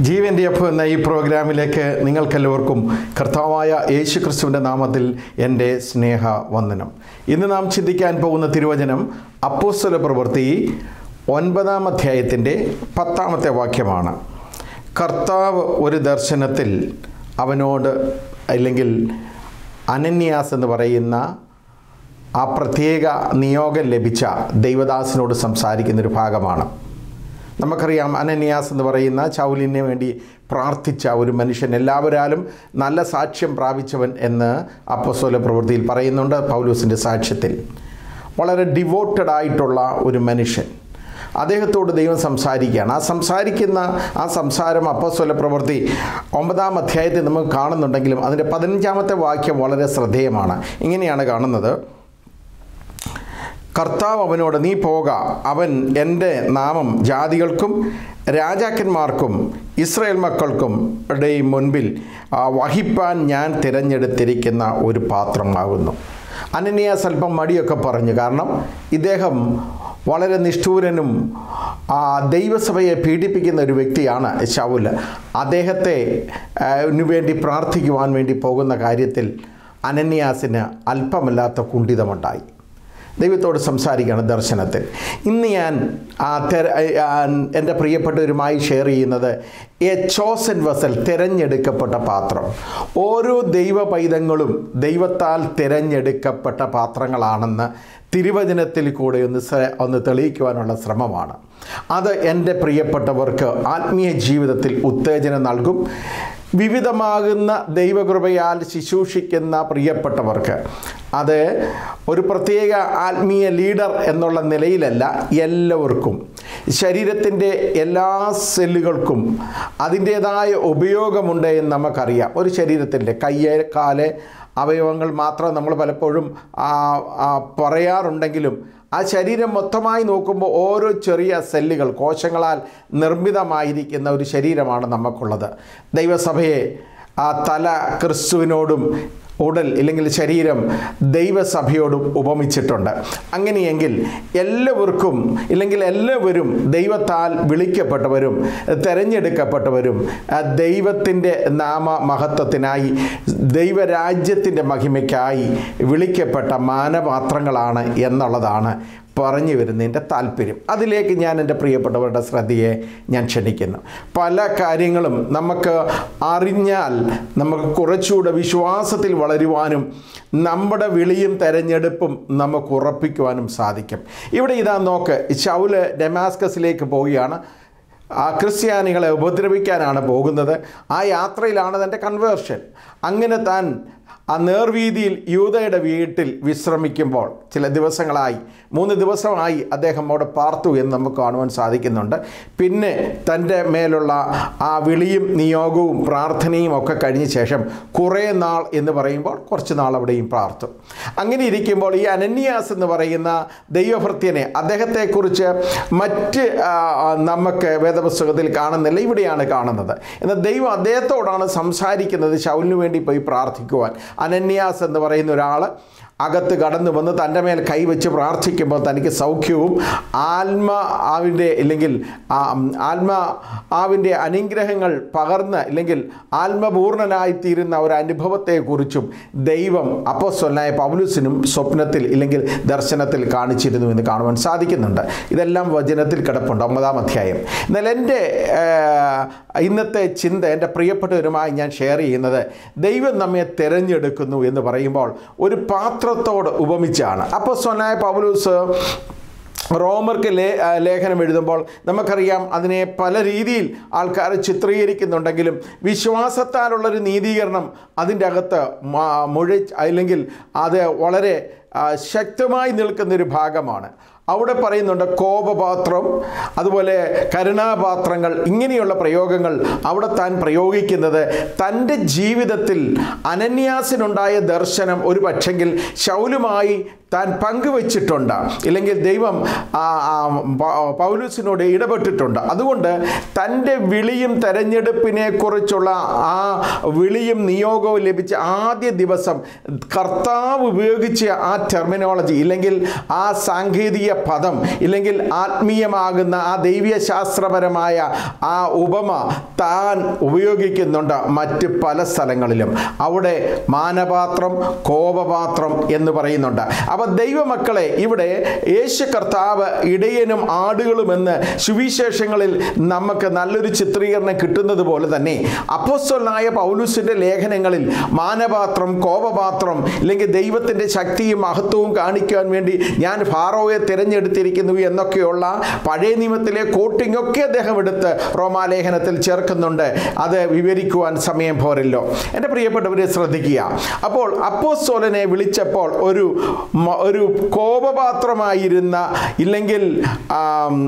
ജീവൻ്റെ അപ്പം എന്ന ഈ പ്രോഗ്രാമിലേക്ക് നിങ്ങൾക്കെല്ലാവർക്കും കർത്താവായ യേശു ക്രിസ്തുവിൻ്റെ നാമത്തിൽ എൻ്റെ സ്നേഹ വന്ദനം ഇന്ന് നാം ചിന്തിക്കാൻ പോകുന്ന തിരുവചനം അപ്പോസ്തല പ്രവൃത്തി ഒൻപതാം അധ്യായത്തിൻ്റെ പത്താമത്തെ വാക്യമാണ് കർത്താവ് ഒരു ദർശനത്തിൽ അവനോട് അല്ലെങ്കിൽ അനന്യാസ് എന്ന് പറയുന്ന ആ പ്രത്യേക നിയോഗം ലഭിച്ച ദൈവദാസനോട് സംസാരിക്കുന്നൊരു ഭാഗമാണ് നമുക്കറിയാം അനന്യാസ് എന്ന് പറയുന്ന ചൗലിന് വേണ്ടി പ്രാർത്ഥിച്ച ഒരു മനുഷ്യൻ എല്ലാവരാലും നല്ല സാക്ഷ്യം പ്രാപിച്ചവൻ എന്ന് അപ്പസ്വല പ്രവൃത്തിയിൽ പറയുന്നുണ്ട് പൗലൂസിൻ്റെ സാക്ഷ്യത്തിൽ വളരെ ഡിവോട്ടഡ് ആയിട്ടുള്ള ഒരു മനുഷ്യൻ അദ്ദേഹത്തോട് ദൈവം സംസാരിക്കുകയാണ് ആ സംസാരിക്കുന്ന ആ സംസാരം അപ്പസ്വല പ്രവൃത്തി ഒമ്പതാം അധ്യായത്തിൽ നമുക്ക് കാണുന്നുണ്ടെങ്കിലും അതിൻ്റെ പതിനഞ്ചാമത്തെ വാക്യം വളരെ ശ്രദ്ധേയമാണ് ഇങ്ങനെയാണ് കാണുന്നത് കർത്താവ് അവനോട് നീ പോക അവൻ എൻ്റെ നാമം ജാതികൾക്കും രാജാക്കന്മാർക്കും ഇസ്രായേൽ മക്കൾക്കും ഇടയും മുൻപിൽ ആ, വഹിപ്പാൻ ഞാൻ തിരഞ്ഞെടുത്തിരിക്കുന്ന ഒരു പാത്രമാകുന്നു അനന്യാസ് അല്പം മടിയൊക്കെ പറഞ്ഞു കാരണം ഇദ്ദേഹം വളരെ നിഷ്ഠൂരനും ആ, ദൈവസഭയെ പീഡിപ്പിക്കുന്ന ഒരു വ്യക്തിയാണ് ശൗല് അദ്ദേഹത്തെ ആ, ന് വേണ്ടി പ്രാർത്ഥിക്കുവാൻ വേണ്ടി പോകുന്ന കാര്യത്തിൽ അനന്യാസിന് അല്പമല്ലാത്ത കുണ്ഠിതമുണ്ടായി ദൈവത്തോട് സംസാരിക്കുകയാണ് ദർശനത്തിൽ ഇന്ന് ഞാൻ ആ തെര ആ, എൻ്റെ പ്രിയപ്പെട്ടവരുമായി ഷെയർ ചെയ്യുന്നത് എ ചോസൻ വസൽ തിരഞ്ഞെടുക്കപ്പെട്ട പാത്രം ഓരോ ദൈവ പൈതങ്ങളും ദൈവത്താൽ തിരഞ്ഞെടുക്കപ്പെട്ട പാത്രങ്ങളാണെന്ന് തിരുവചനത്തിൽ കൂടെ ഒന്ന് സ- ഒന്ന് തെളിയിക്കുവാനുള്ള ശ്രമമാണ് അത് എൻ്റെ പ്രിയപ്പെട്ടവർക്ക് ആത്മീയ ജീവിതത്തിൽ ഉത്തേജനം നൽകും വിവിധമാകുന്ന ദൈവകൃപയാൽ ശുശ്രൂഷിക്കുന്ന പ്രിയപ്പെട്ടവർക്ക് അത് ഒരു പ്രത്യേക ആത്മീയ ലീഡർ എന്നുള്ള നിലയിലല്ല എല്ലാവർക്കും ശരീരത്തിൻ്റെ എല്ലാ സെല്ലുകൾക്കും അതിൻ്റേതായ ഉപയോഗമുണ്ട് എന്ന് നമുക്കറിയാം ഒരു ശരീരത്തിൻ്റെ കയ്യ് കാല് അവയവങ്ങൾ മാത്രം നമ്മൾ പലപ്പോഴും ആ, ആ, പറയാറുണ്ടെങ്കിലും ആ ശരീരം മൊത്തമായി നോക്കുമ്പോൾ ഓരോ ചെറിയ സെല്ലുകൾ കോശങ്ങളാൽ നിർമ്മിതമായിരിക്കുന്ന ഒരു ശരീരമാണ് നമുക്കുള്ളത് ദൈവസഭയെ ആ തല ക്രിസ്തുവിനോടും ഉടൽ ഇല്ലെങ്കിൽ ശരീരം ദൈവസഭയോടും ഉപമിച്ചിട്ടുണ്ട് അങ്ങനെയെങ്കിൽ എല്ലാവർക്കും ഇല്ലെങ്കിൽ എല്ലാവരും ദൈവത്താൽ വിളിക്കപ്പെട്ടവരും തിരഞ്ഞെടുക്കപ്പെട്ടവരും ആ, ദൈവത്തിൻ്റെ നാമ മഹത്വത്തിനായി ദൈവരാജ്യത്തിൻ്റെ മഹിമയ്ക്കായി വിളിക്കപ്പെട്ട മാനപാത്രങ്ങളാണ് എന്നുള്ളതാണ് പറഞ്ഞു വരുന്നതിൻ്റെ താല്പര്യം അതിലേക്ക് ഞാൻ എൻ്റെ പ്രിയപ്പെട്ടവരുടെ ശ്രദ്ധയെ ഞാൻ ക്ഷണിക്കുന്നു പല കാര്യങ്ങളും നമുക്ക് അറിഞ്ഞാൽ നമുക്ക് കുറച്ചുകൂടെ വിശ്വാസത്തിൽ വളരുവാനും നമ്മുടെ വിളിയും തെരഞ്ഞെടുപ്പും നമുക്ക് ഉറപ്പിക്കുവാനും സാധിക്കും ഇവിടെ ഇതാ നോക്ക് ശൗല് ഡെമാസ്കസിലേക്ക് പോവുകയാണ് ആ ക്രിസ്ത്യാനികളെ ഉപദ്രവിക്കാനാണ് പോകുന്നത് ആ യാത്രയിലാണ് തൻ്റെ കൺവേർഷൻ അങ്ങനെ താൻ ആ നേർവീതിയിൽ യൂതയുടെ വീട്ടിൽ വിശ്രമിക്കുമ്പോൾ ചില ദിവസങ്ങളായി മൂന്ന് ദിവസമായി അദ്ദേഹം അവിടെ പാർത്തു എന്ന് നമുക്ക് കാണുവാൻ സാധിക്കുന്നുണ്ട് പിന്നെ തൻ്റെ മേലുള്ള ആ വിളിയും നിയോഗവും പ്രാർത്ഥനയും ഒക്കെ കഴിഞ്ഞ ശേഷം കുറേ നാൾ എന്ന് പറയുമ്പോൾ കുറച്ച് നാൾ അവിടെയും പ്രാർത്തു അങ്ങനെ ഇരിക്കുമ്പോൾ ഈ അനന്യാസ് എന്ന് പറയുന്ന ദൈവഭൃത്യനെ അദ്ദേഹത്തെക്കുറിച്ച് മറ്റ് ആ, ആ, നമുക്ക് വേദപുസ്തകത്തിൽ കാണുന്നില്ല ഇവിടെയാണ് കാണുന്നത് എന്നാൽ ദൈവം അദ്ദേഹത്തോടാണ് സംസാരിക്കുന്നത് ശൗലിന് വേണ്ടി പോയി പ്രാർത്ഥിക്കുവാൻ അനന്യാസ് എന്ന് പറയുന്ന ഒരാൾ അകത്ത് കടന്നു വന്ന് തൻ്റെ മേൽ കൈവച്ച് പ്രാർത്ഥിക്കുമ്പോൾ തനിക്ക് സൗഖ്യവും ആത്മ ആവിൻ്റെ ഇല്ലെങ്കിൽ ആ, ആത്മ ആവിൻ്റെ അനുഗ്രഹങ്ങൾ പകർന്ന് ഇല്ലെങ്കിൽ ആത്മപൂർണനായിത്തീരുന്ന ഒരു അനുഭവത്തെക്കുറിച്ചും ദൈവം അപ്പോസ്വലായ പൗലുസിനും സ്വപ്നത്തിൽ ഇല്ലെങ്കിൽ ദർശനത്തിൽ കാണിച്ചിരുന്നു എന്ന് കാണുവാൻ സാധിക്കുന്നുണ്ട് ഇതെല്ലാം വചനത്തിൽ കിടപ്പുണ്ട് ഒമ്പതാം അധ്യായം എന്നാൽ എൻ്റെ ആ, ഇന്നത്തെ ചിന്ത എൻ്റെ പ്രിയപ്പെട്ടവരുമായി ഞാൻ ഷെയർ ചെയ്യുന്നത് ദൈവം നമ്മെ തിരഞ്ഞെടുക്കുന്നു എന്ന് പറയുമ്പോൾ ഒരു പാത്രത്തോട് ഉപമിച്ചാണ് അപ്പോൾ സ്വനായ പൗലൂസ് റോമർക്ക് ലേ ആ, ലേഖനം എഴുതുമ്പോൾ നമുക്കറിയാം അതിനെ പല രീതിയിൽ ആൾക്കാർ ചിത്രീകരിക്കുന്നുണ്ടെങ്കിലും വിശ്വാസത്താലുള്ളൊരു നീതീകരണം അതിൻ്റെ അകത്ത് മ- മുഴ അല്ലെങ്കിൽ അത് വളരെ ആ, ശക്തമായി നിൽക്കുന്നൊരു ഭാഗമാണ് അവിടെ പറയുന്നുണ്ട് കോപപാത്രം അതുപോലെ കരുണാപാത്രങ്ങൾ ഇങ്ങനെയുള്ള പ്രയോഗങ്ങൾ അവിടെ താൻ പ്രയോഗിക്കുന്നത് തൻ്റെ ജീവിതത്തിൽ അനന്യാസിനുണ്ടായ ദർശനം ഒരു പക്ഷെങ്കിൽ ശൗലുമായി താൻ പങ്കുവച്ചിട്ടുണ്ട് ഇല്ലെങ്കിൽ ദൈവം ആ, ആ, പ- പൗലൂസിനോട് ഇടപെട്ടിട്ടുണ്ട് അതുകൊണ്ട് തൻ്റെ വിളിയും തെരഞ്ഞെടുപ്പിനെ കുറിച്ചുള്ള ആ വിളിയും നിയോഗവും ലഭിച്ച ആദ്യ ദിവസം കർത്താവ് ഉപയോഗിച്ച ആ ടെർമിനോളജി ഇല്ലെങ്കിൽ ആ സാങ്കേതിക പദം ഇല്ലെങ്കിൽ ആത്മീയമാകുന്ന ആ ദൈവീയ ശാസ്ത്രപരമായ ആ ഉപമ താൻ ഉപയോഗിക്കുന്നുണ്ട് മറ്റ് പല സ്ഥലങ്ങളിലും അവിടെ മാനപാത്രം കോപപാത്രം എന്ന് പറയുന്നുണ്ട് അപ്പോൾ ദൈവമക്കളെ ഇവിടെ യേശു കർത്താവ് ഇടയനും ആടുകളുമെന്ന് സുവിശേഷങ്ങളിൽ നമുക്ക് നല്ലൊരു ചിത്രീകരണം കിട്ടുന്നത് പോലെ തന്നെ അപ്പോസ്തലനായ പൗലൂസിൻ്റെ ലേഖനങ്ങളിൽ മാനപാത്രം കോപപാത്രം ഇല്ലെങ്കിൽ ദൈവത്തിൻ്റെ ശക്തിയും മഹത്വവും കാണിക്കാൻ വേണ്ടി ഞാൻ ഫാറോയെ തിരഞ്ഞെടുത്തിരിക്കുന്നു എന്നൊക്കെയുള്ള പഴയ നിയമത്തിലെ കോട്ടിംഗ് ഒക്കെ അദ്ദേഹം എടുത്ത് റോമാലേഖനത്തിൽ ചേർക്കുന്നുണ്ട് അത് വിവരിക്കുവാൻ സമയം പോരല്ലോ എൻ്റെ പ്രിയപ്പെട്ടവരെ ശ്രദ്ധിക്കുക അപ്പോൾ അപ്പോസ്തോലനെ വിളിച്ചപ്പോൾ ഒരു മ- ഒരു കോപപാത്രമായിരുന്ന ഇല്ലെങ്കിൽ ആം,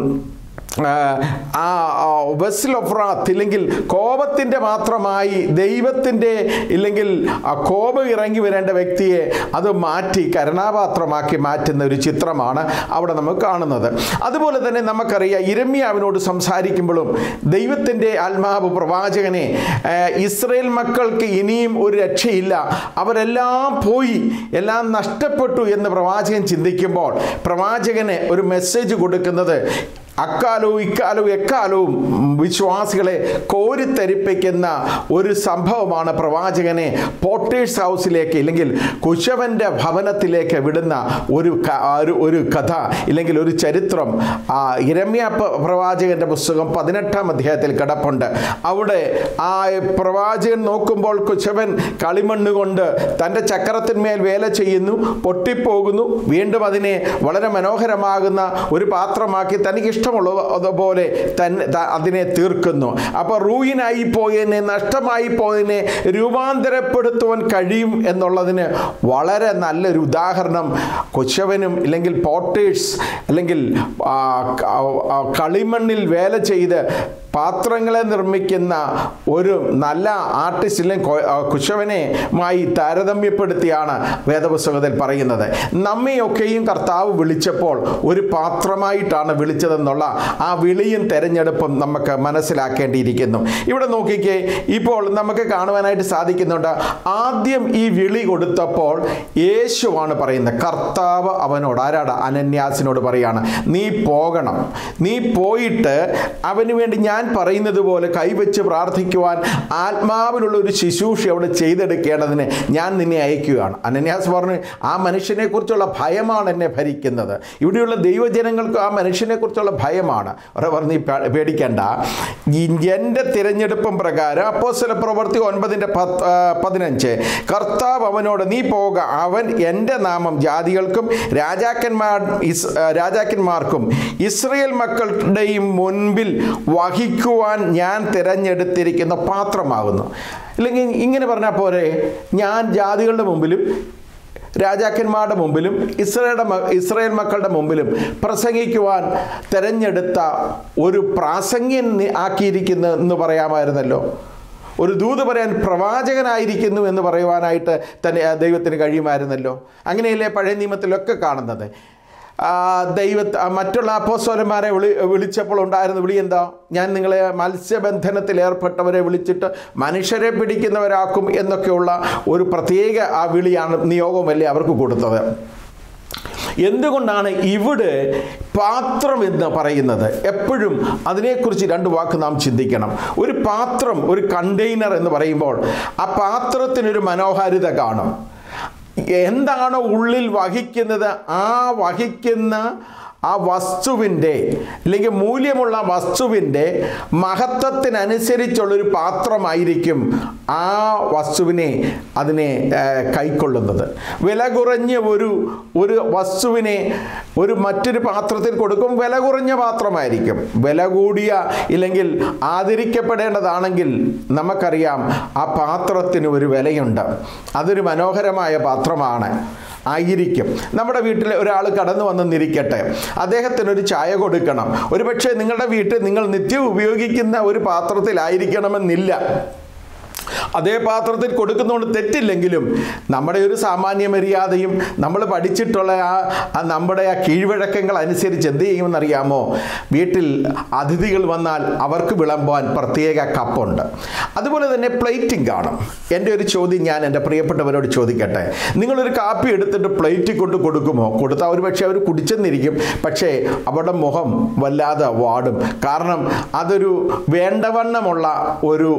ആ വെസൽ ഓഫ് റാത്ത് ഇല്ലെങ്കിൽ കോപത്തിൻ്റെ മാത്രമായി ദൈവത്തിൻ്റെ ഇല്ലെങ്കിൽ ആ കോപം ഇറങ്ങി വരേണ്ട വ്യക്തിയെ അത് മാറ്റി കരുണാപാത്രമാക്കി മാറ്റുന്ന ഒരു ചിത്രമാണ് അവിടെ നമുക്ക് കാണുന്നത് അതുപോലെ തന്നെ നമുക്കറിയാം ഇരമ്യാവിനോട് സംസാരിക്കുമ്പോഴും ദൈവത്തിൻ്റെ ആത്മാവ് പ്രവാചകനെ ആ, ഇസ്രയേൽ മക്കൾക്ക് ഇനിയും ഒരു രക്ഷയില്ല അവരെല്ലാം പോയി എല്ലാം നഷ്ടപ്പെട്ടു എന്ന് പ്രവാചകൻ ചിന്തിക്കുമ്പോൾ പ്രവാചകന് ഒരു മെസ്സേജ് കൊടുക്കുന്നത് അക്കാലവും ഇക്കാലവും എക്കാലവും വിശ്വാസികളെ കോരിത്തരിപ്പിക്കുന്ന ഒരു സംഭവമാണ് പ്രവാചകനെ പോട്ടേഴ്സ് ഹൗസിലേക്ക് ഇല്ലെങ്കിൽ കുശവൻ്റെ ഭവനത്തിലേക്ക് വിടുന്ന ഒരു ക- ഒരു ഒരു കഥ ഇല്ലെങ്കിൽ ഒരു ചരിത്രം ആ ഇരമ്യ പ- പ്രവാചകന്റെ പുസ്തകം പതിനെട്ടാം അധ്യായത്തിൽ കിടപ്പുണ്ട് അവിടെ ആ പ്രവാചകൻ നോക്കുമ്പോൾ കുശവൻ കളിമണ്ണ് കൊണ്ട് തൻ്റെ ചക്രത്തിന്മേൽ വേല ചെയ്യുന്നു പൊട്ടിപ്പോകുന്നു വീണ്ടും അതിനെ വളരെ മനോഹരമാകുന്ന ഒരു പാത്രമാക്കി തനിക്ക് ഇഷ്ടമുള്ളതുപോലെ തന്നെ ത- അതിനെ തീർക്കുന്നു അപ്പോൾ റൂയിനായി പോയതിനെ നഷ്ടമായി പോയതിനെ രൂപാന്തരപ്പെടുത്തുവാൻ കഴിയും എന്നുള്ളതിന് വളരെ നല്ലൊരു ഉദാഹരണം കൊച്ചവനും ഇല്ലെങ്കിൽ പോട്ടേഴ്സ് അല്ലെങ്കിൽ ആ, ക- ആ, കളിമണ്ണിൽ വേല ചെയ്ത് പാത്രങ്ങളെ നിർമ്മിക്കുന്ന ഒരു നല്ല ആർട്ടിസ്റ്റ് അല്ലെങ്കിൽ കൊ- ആ, കുശവനെമായി താരതമ്യപ്പെടുത്തിയാണ് വേദപുസ്തകത്തിൽ പറയുന്നത് നമ്മയൊക്കെയും കർത്താവ് വിളിച്ചപ്പോൾ ഒരു പാത്രമായിട്ടാണ് വിളിച്ചതെന്നുള്ള ആ വിളിയും തെരഞ്ഞെടുപ്പും നമുക്ക് മനസ്സിലാക്കേണ്ടിയിരിക്കുന്നു ഇവിടെ നോക്കിക്കേ ഇപ്പോൾ നമുക്ക് കാണുവാനായിട്ട് സാധിക്കുന്നുണ്ട് ആദ്യം ഈ വിളി കൊടുത്തപ്പോൾ യേശുവാണ് പറയുന്നത് കർത്താവ് അവനോട് ആരാടാ അനന്യാസിനോട് പറയാണ് നീ പോകണം നീ പോയിട്ട് അവന് വേണ്ടി ഞാൻ പറയുന്നത് പോലെ കൈവച്ച് പ്രാർത്ഥിക്കുവാൻ ആത്മാവിനുള്ള ഒരു ശുശ്രൂഷ അവിടെ ചെയ്തെടുക്കേണ്ടതിന് ഞാൻ നിന്നെ അയക്കുകയാണ് അനന്യാസ് പറഞ്ഞു ആ മനുഷ്യനെ കുറിച്ചുള്ള ഭയമാണ് എന്നെ ഭരിക്കുന്നത് ഇവിടെയുള്ള ദൈവജനങ്ങൾക്ക് ആ മനുഷ്യനെ കുറിച്ചുള്ള ഭയമാണ് അവർ പറഞ്ഞു "നീ പേ- പേടിക്കണ്ട ഈ- എൻ്റെ തിരഞ്ഞെടുപ്പും പ്രകാരം അപ്പോസ്തല പ്രവൃത്തി ഒൻപതിൻ്റെ പത്ത് ആ, പതിനഞ്ച് കർത്താവ് അവനോട് നീ പോക അവൻ എൻ്റെ നാമം ജാതികൾക്കും രാജാക്കന്മാർ ഇസ് ആ, രാജാക്കന്മാർക്കും ഇസ്രയേൽ മക്കളുടെയും മുൻപിൽ വഹിക്കുവാൻ ഞാൻ തിരഞ്ഞെടുത്തിരിക്കുന്ന പാത്രമാകുന്നു അല്ലെങ്കിൽ ഇങ്ങനെ പറഞ്ഞാൽ പോരെ ഞാൻ ജാതികളുടെ മുമ്പിലും രാജാക്കന്മാരുടെ മുമ്പിലും ഇസ്രയേൽ ഇസ്രയേൽ മക്കളുടെ മുമ്പിലും പ്രസംഗിക്കുവാൻ തിരഞ്ഞെടുത്ത ഒരു പ്രാസംഗ്യൻ നി- ആക്കിയിരിക്കുന്നു എന്ന് പറയാമായിരുന്നല്ലോ ഒരു ദൂത് പറയാൻ പ്രവാചകനായിരിക്കുന്നു എന്ന് പറയുവാനായിട്ട് തന്നെ ആ ദൈവത്തിന് കഴിയുമായിരുന്നല്ലോ അങ്ങനെയല്ലേ പഴയ നിയമത്തിലൊക്കെ കാണുന്നത് ആ, ദൈവ ആ, മറ്റുള്ള അപ്പോസ്തലന്മാരെ വിളി വിളിച്ചപ്പോൾ ഉണ്ടായിരുന്ന വിളി എന്താ ഞാൻ നിങ്ങളെ മത്സ്യബന്ധനത്തിൽ ഏർപ്പെട്ടവരെ വിളിച്ചിട്ട് മനുഷ്യരെ പിടിക്കുന്നവരാക്കും എന്നൊക്കെയുള്ള ഒരു പ്രത്യേക ആ വിളിയാണ് നിയോഗമല്ലേ അവർക്ക് കൊടുത്തത് എന്തുകൊണ്ടാണ് ഇവിടെ പാത്രം എന്ന് പറയുന്നത് എപ്പോഴും അതിനെക്കുറിച്ച് രണ്ട് വാക്ക് നാം ചിന്തിക്കണം ഒരു പാത്രം ഒരു കണ്ടെയ്നർ എന്ന് പറയുമ്പോൾ ആ പാത്രത്തിനൊരു മനോഹാരിത കാണും എന്താണോ ഉള്ളിൽ വഹിക്കുന്നത് ആ വഹിക്കുന്ന ആ വസ്തുവിൻ്റെ അല്ലെങ്കിൽ മൂല്യമുള്ള വസ്തുവിൻ്റെ മഹത്വത്തിനനുസരിച്ചുള്ളൊരു പാത്രമായിരിക്കും ആ വസ്തുവിനെ അതിനെ ആ, കൈക്കൊള്ളുന്നത് വില കുറഞ്ഞ ഒരു ഒരു വസ്തുവിനെ ഒരു മറ്റൊരു പാത്രത്തിൽ കൊടുക്കും വില കുറഞ്ഞ പാത്രമായിരിക്കും വില കൂടിയ ഇല്ലെങ്കിൽ ആദരിക്കപ്പെടേണ്ടതാണെങ്കിൽ നമുക്കറിയാം ആ പാത്രത്തിന് ഒരു വിലയുണ്ട് അതൊരു മനോഹരമായ പാത്രമാണ് ആയിരിക്കും നമ്മുടെ വീട്ടിൽ ഒരാൾ കടന്നു വന്നെന്നിരിക്കട്ടെ അദ്ദേഹത്തിന് ഒരു ചായ കൊടുക്കണം ഒരുപക്ഷെ നിങ്ങളുടെ വീട്ടിൽ നിങ്ങൾ നിത്യം ഉപയോഗിക്കുന്ന ഒരു പാത്രത്തിലായിരിക്കണമെന്നില്ല അതേ പാത്രത്തിൽ കൊടുക്കുന്നതുകൊണ്ട് തെറ്റില്ലെങ്കിലും നമ്മുടെ ഒരു സാമാന്യ മര്യാദയും നമ്മൾ പഠിച്ചിട്ടുള്ള ആ ആ നമ്മുടെ ആ കീഴ്വഴക്കങ്ങൾ അനുസരിച്ച് എന്ത് ചെയ്യുമെന്നറിയാമോ വീട്ടിൽ അതിഥികൾ വന്നാൽ അവർക്ക് വിളമ്പാൻ പ്രത്യേക കപ്പുണ്ട് അതുപോലെ തന്നെ പ്ലേറ്റിംഗ് കാണും എൻ്റെ ഒരു ചോദ്യം ഞാൻ എൻ്റെ പ്രിയപ്പെട്ടവരോട് ചോദിക്കട്ടെ നിങ്ങളൊരു കാപ്പി എടുത്തിട്ട് പ്ലേറ്റിൽ കൊണ്ട് കൊടുക്കുമോ കൊടുത്താൽ ഒരു പക്ഷേ അവർ കുടിച്ചെന്നിരിക്കും പക്ഷേ അവരുടെ മുഖം വല്ലാതെ വാടും കാരണം അതൊരു വേണ്ടവണ്ണമുള്ള ഒരു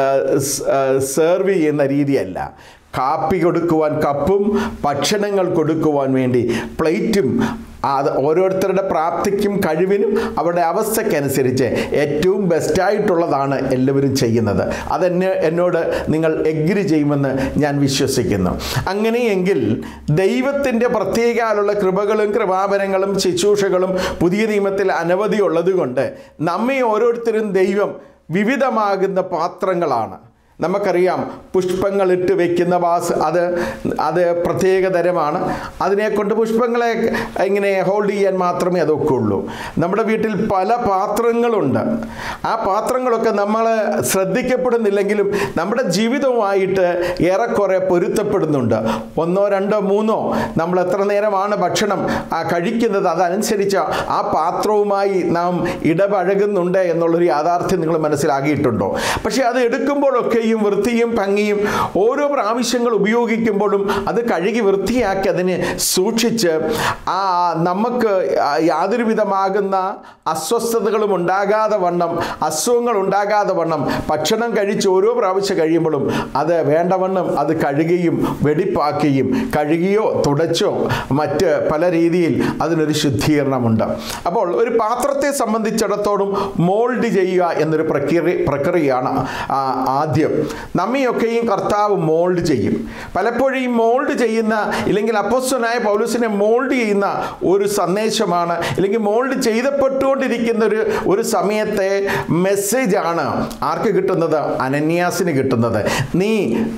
സെർവ് ചെയ്യുന്ന രീതിയല്ല കാപ്പി കൊടുക്കുവാൻ കപ്പും ഭക്ഷണങ്ങൾ കൊടുക്കുവാൻ വേണ്ടി പ്ലേറ്റും അത് ഓരോരുത്തരുടെ പ്രാപ്തിക്കും കഴിവിനും അവരുടെ അവസ്ഥയ്ക്കനുസരിച്ച് ഏറ്റവും ബെസ്റ്റായിട്ടുള്ളതാണ് എല്ലാവരും ചെയ്യുന്നത് അതെന്നെ എന്നോട് നിങ്ങൾ എഗ്രി ചെയ്യുമെന്ന് ഞാൻ വിശ്വസിക്കുന്നു അങ്ങനെയെങ്കിൽ ദൈവത്തിൻ്റെ പ്രത്യേകാലുള്ള കൃപകളും കൃപാപരങ്ങളും ശുശ്രൂഷകളും പുതിയ നിയമത്തിൽ അനവധി ഉള്ളതുകൊണ്ട് നമ്മെ ഓരോരുത്തരും ദൈവം വിവിധമാകുന്ന പാത്രങ്ങളാണ് നമുക്കറിയാം പുഷ്പങ്ങൾ ഇട്ട് വെക്കുന്ന വാസ് അത് അത് പ്രത്യേകതരമാണ് അതിനെ കൊണ്ട് പുഷ്പങ്ങളെ ഇങ്ങനെ ഹോൾഡ് ചെയ്യാൻ മാത്രമേ അതൊക്കെ ഉള്ളൂ നമ്മുടെ വീട്ടിൽ പല പാത്രങ്ങളുണ്ട് ആ പാത്രങ്ങളൊക്കെ നമ്മൾ ശ്രദ്ധിക്കപ്പെടുന്നില്ലെങ്കിലും നമ്മുടെ ജീവിതവുമായിട്ട് ഏറെക്കുറെ പൊരുത്തപ്പെടുന്നുണ്ട് ഒന്നോ രണ്ടോ മൂന്നോ നമ്മൾ എത്ര നേരമാണ് ഭക്ഷണം ആ കഴിക്കുന്നത് അതനുസരിച്ച് ആ പാത്രവുമായി നാം ഇടപഴകുന്നുണ്ട് എന്നുള്ളൊരു യാഥാർത്ഥ്യം നിങ്ങൾ മനസ്സിലാക്കിയിട്ടുണ്ടോ പക്ഷേ അത് എടുക്കുമ്പോഴൊക്കെയും വൃത്തിയും ഭംഗിയും ഓരോ പ്രാവശ്യങ്ങൾ ഉപയോഗിക്കുമ്പോഴും അത് കഴുകി വൃത്തിയാക്കി അതിനെ സൂക്ഷിച്ച് ആ നമുക്ക് യാതൊരു വിധമാകുന്ന അസ്വസ്ഥതകളും ഉണ്ടാകാതെ വണ്ണം അസുഖങ്ങൾ ഉണ്ടാകാതെ വണ്ണം ഭക്ഷണം കഴിച്ച് ഓരോ പ്രാവശ്യം കഴിയുമ്പോഴും അത് വേണ്ടവണ്ണം അത് കഴുകുകയും വെടിപ്പാക്കുകയും കഴുകിയോ തുടച്ചോ മറ്റ് പല രീതിയിൽ അതിനൊരു ശുദ്ധീകരണമുണ്ട് അപ്പോൾ ഒരു പാത്രത്തെ സംബന്ധിച്ചിടത്തോളം മോൾഡ് ചെയ്യുക എന്നൊരു പ്രക്രിയ പ്രക്രിയയാണ് ആ, ആദ്യം നമ്മയൊക്കെയും കർത്താവ് മോൾഡ് ചെയ്യും പലപ്പോഴും ഈ മോൾഡ് ചെയ്യുന്ന ഇല്ലെങ്കിൽ അപ്പോസ്തലനായ പൗലൂസിനെ മോൾഡ് ചെയ്യുന്ന ഒരു സന്ദേശമാണ് ഇല്ലെങ്കിൽ മോൾഡ് ചെയ്തപ്പെട്ടുകൊണ്ടിരിക്കുന്ന ഒരു ഒരു സമയത്തെ മെസ്സേജാണ് ആർക്ക് കിട്ടുന്നത് അനന്യാസിന് കിട്ടുന്നത് നീ